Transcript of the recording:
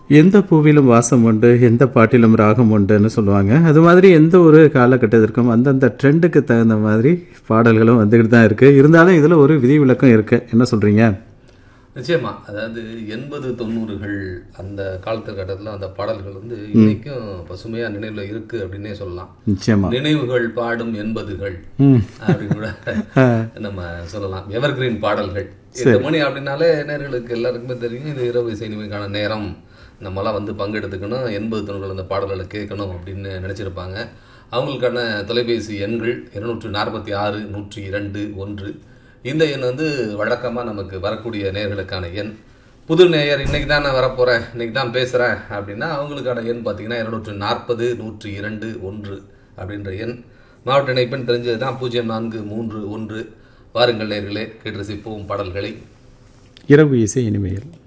எந்த பூவிலும் வாசம் உண்டு எந்த பாட்டிலும் ராகம் உண்டுன்னு சொல்லுவாங்க அது மாதிரி எந்த ஒரு காலகட்டத்திற்கும் அந்தந்த ட்ரெண்டுக்கு தகுந்த மாதிரி பாடல்களும் வந்துக்கிட்டு தான் இருக்குது இருந்தாலும் இதில் ஒரு விதிவிலக்கம் இருக்குது என்ன சொல்கிறீங்க நிச்சயமா அதாவது எண்பது தொண்ணூறுகள் அந்த காலத்துக்கட்டத்தில் அந்த பாடல்கள் வந்து இன்னைக்கும் பசுமையா நினைவுல இருக்கு அப்படின்னே சொல்லலாம் நிச்சயமா நினைவுகள் பாடும் எண்பதுகள் ம் அப்படின்னு கூட நம்ம சொல்லலாம் எவர்கிரீன் பாடல்கள் எட்டு மணி அப்படின்னாலே நேர்களுக்கு எல்லாருக்குமே தெரியும் இது இரவு இசை நிகழ்ச்சிக்கான நேரம் நம்மளாம் வந்து பங்கெடுத்துக்கணும் எண்பது தொண்ணூறுகள் அந்த பாடல்களை கேட்கணும் அப்படின்னு நினைச்சிருப்பாங்க அவங்களுக்கான தொலைபேசி எண்கள் இருநூற்று நாற்பத்தி ஆறு நூற்றி இரண்டு ஒன்று இந்த எண் வந்து வழக்கமாக நமக்கு வரக்கூடிய நேர்களுக்கான எண் புது நேயர் இன்னைக்கு தான் நான் வரப்போகிறேன் இன்னைக்கு தான் பேசுகிறேன் அப்படின்னா அவங்களுக்கான எண் பார்த்தீங்கன்னா இருநூற்று நாற்பது நூற்றி இரண்டு ஒன்று அப்படின்ற எண் மாவட்ட இணைப்பெண் தெரிஞ்சது தான் பூஜ்ஜியம் நான்கு மூன்று ஒன்று வாருங்கள் நேர்களே கேட்டு ரசிப்போம் பாடல்களை இரவு இசை இனிமையில்